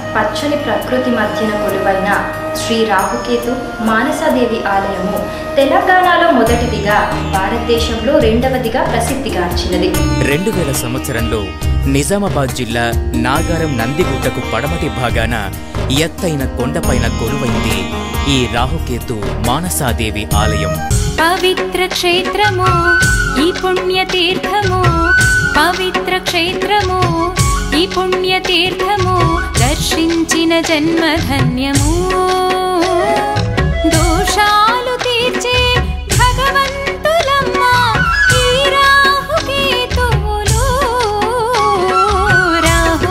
పచ్చని ప్రకృతి మధ్యన కొలువైన శ్రీ రాహుకేతు మానసాదేవి ఆలయము తెలంగాణలో మొదటిదిగా భారతదేశంలో రెండవదిగా ప్రసిద్ధిగాంచినది రెండు వేల సంవత్సరంలో నిజామాబాద్ జిల్లా నాగారం నందిగుట్టకు పడమటి భాగాన ఎత్తైన కొండపైన కొలువైంది ఈ రాహుకేతు మానసాదేవి ఆలయం పవిత్ర క్షేత్రము ఈ పుణ్యతీర్థము పవిత్ర క్షేత్రము ఈ పుణ్యతీర్థము దర్శించిన జన్మధన్యము దోషాలు తీర్చే భగవంతులమ్మ ఈ రాహుకేతువులు రాహు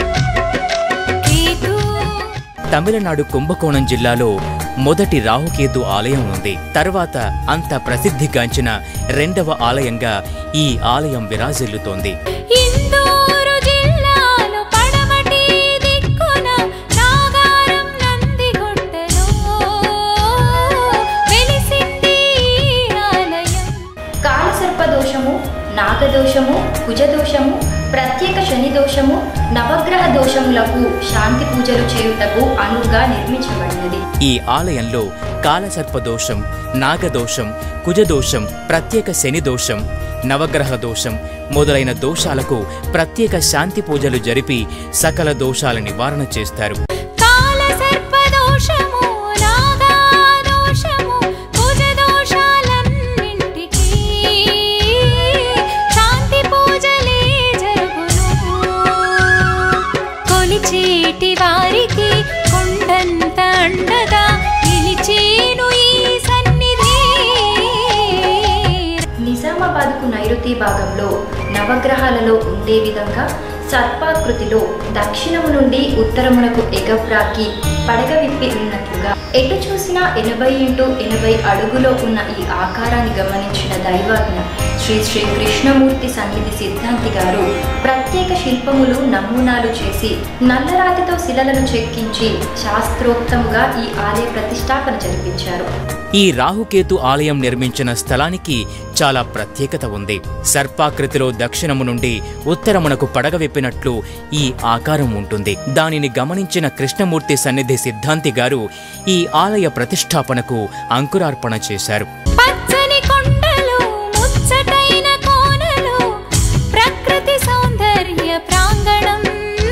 కేతు తమిళనాడు కుంభకోణం జిల్లాలో మొదటి రాహుకేతు ఆలయం ఉంది తర్వాత అంత ప్రసిద్ధిగాంచిన రెండవ ఆలయంగా ఈ ఆలయం విరాజిల్లుతోంది ఇందూరు జిల్లాలో పడమటి దిక్కున నాగారం నందిగుట్టలో వెలిసింది ఈ ఆలయం కాలసర్ప దోషము నాగదోషము కుజదోషము ప్రత్యేక శని దోషము నవగ్రహ దోషములకు శాంతి పూజలు చేయుటకు అనువుగా నిర్మించబడినది ఈ ఆలయంలో కాలసర్ప దోషం నాగదోషం కుజదోషం ప్రత్యేక శని దోషం నవగ్రహ దోషం మొదలైన దోషాలకు ప్రత్యేక శాంతి పూజలు జరిపి సకల దోషాల నివారణ చేస్తారు కాల సర్ప దోషము నాగా దోషము కుజ దోషాలన్నింటికీ శాంతి పూజలే జరుగును కొలిచేటి వారికి కొండంత అండగా నిలిచేను ఈ సన్నిధి నిజామాబాద్కు నైరుతి భాగంలో నవగ్రహాలలో ఉండే విధంగా సర్పాకృతిలో దక్షిణము నుండి ఉత్తరమునకు ఎగబ్రాకి పడగ విప్పి ఉన్నట్లుగా ఎటు చూసినా ఎనభై ఇంటూ ఎనభై అడుగులో ఉన్న ఈ ఆకారాన్ని గమనించిన దైవాజ్ఞ శ్రీ శ్రీ కృష్ణమూర్తి సన్నిధి సిద్ధాంతి గారు ప్రత్యేక శిల్పములు నమూనాలు చేసి నల్లరాతితో శిలలను చెక్కించి శాస్త్రోక్తముగా ఈ ఆలయ ప్రతిష్టాపన జరిపించారు ఈ రాహుకేతు ఆలయం నిర్మించిన స్థలానికి చాలా ప్రత్యేకత ఉంది సర్పాకృతిలో దక్షిణము నుండి ఉత్తరమునకు పడగ విప్పినట్లు ఈ ఆకారం ఉంటుంది దానిని గమనించిన కృష్ణమూర్తి సన్నిధి సిద్ధాంతి గారు ఈ ఆలయ ప్రతిష్టాపనకు అంకురార్పణ చేశారు పచ్చని కొండలు ముచ్చటైన కోనలు ప్రకృతి సౌందర్య ప్రాంగణం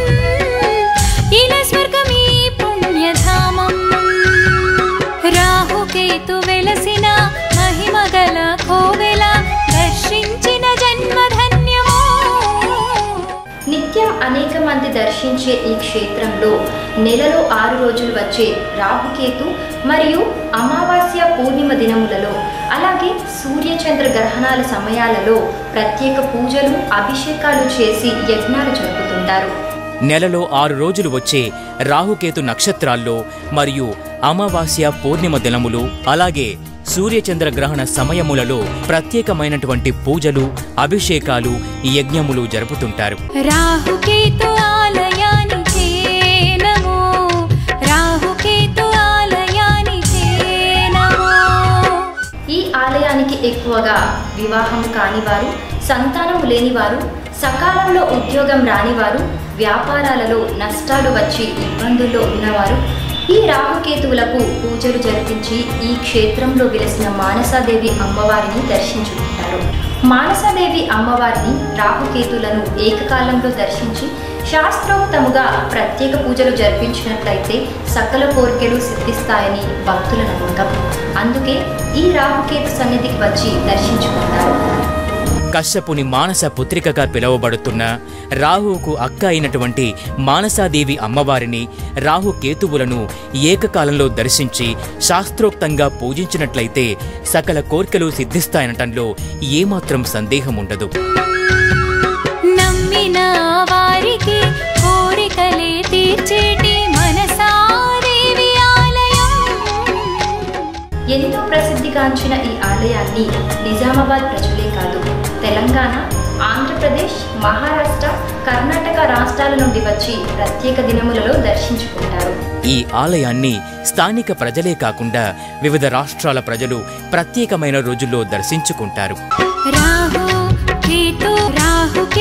ఇలా స్వర్గమీ పుణ్యధామం రాహుకేతు వెలసిన మహిమగల కోవెల దర్శించిన జన్మధన్యమో నిత్యం అనేక మంది దర్శించే ఈ క్షేత్రంలో నెలలో ఆరు రోజులు వచ్చే రాహుకేతు మరియు అమావాస్య పూర్ణిమ దినములలో అలాగే సూర్యచంద్ర గ్రహణాల సమయాలలో ప్రత్యేక పూజలు అభిషేకాలు చేసి యజ్ఞాలు జరుపుతుంటారు నెలలో ఆరు రోజులు వచ్చే రాహుకేతు నక్షత్రాల్లో మరియు అమావాస్య పూర్ణిమ దినములు అలాగే సూర్యచంద్ర గ్రహణ సమయములలో ప్రత్యేకమైనటువంటి పూజలు అభిషేకాలు యజ్ఞములు జరుపుతుంటారు రాహుకేతు ఆలయానికే నమో రాహుకేతు ఆలయానికే నమో ఈ ఆలయానికి ఎక్కువగా వివాహం కానివారు సంతానం లేనివారు సకాలంలో ఉద్యోగం రానివారు వ్యాపారాలలో నష్టాలు వచ్చి ఇబ్బందుల్లో ఉన్నవారు ఈ రాహుకేతువులకు పూజలు జరిపించి ఈ క్షేత్రంలో వెలిసిన మానసాదేవి అమ్మవారిని దర్శించుకుంటారు మానసాదేవి అమ్మవారిని రాహుకేతులను ఏకకాలంలో దర్శించి శాస్త్రోక్తముగా ప్రత్యేక పూజలు జరిపించినట్లయితే సకల కోరికలు సిద్ధిస్తాయని భక్తుల నమ్మకం అందుకే ఈ రాహుకేతు సన్నిధికి వచ్చి దర్శించుకుంటారు కశ్యపుని మానస పుత్రికగా పిలువబడుతున్న రాహువుకు అక్క అయినటువంటి మానసాదేవి అమ్మవారిని రాహు కేతువులను ఏకకాలంలో దర్శించి శాస్త్రోక్తంగా పూజించినట్లయితే సకల కోర్కెలు సిద్ధిస్తాయనటంలో ఏమాత్రం సందేహం ఉండదు నమ్మిన వారికి కోరికలే తీర్చేటి మనసాదేవి ఆలయం ఎంతో ప్రసిద్ధిగాంచిన ఈ ఆలయాన్ని నిజామాబాద్ ప్రజలే కాదు తెలంగాణ ఆంధ్రప్రదేశ్ మహారాష్ట్ర కర్ణాటక రాష్ట్రాల నుండి వచ్చి ప్రత్యేక దినములలో దర్శించుకుంటారు ఈ ఆలయాన్ని స్థానిక ప్రజలే కాకుండా వివిధ రాష్ట్రాల ప్రజలు ప్రత్యేకమైన రోజుల్లో దర్శించుకుంటారు రాహు కేతు రాహు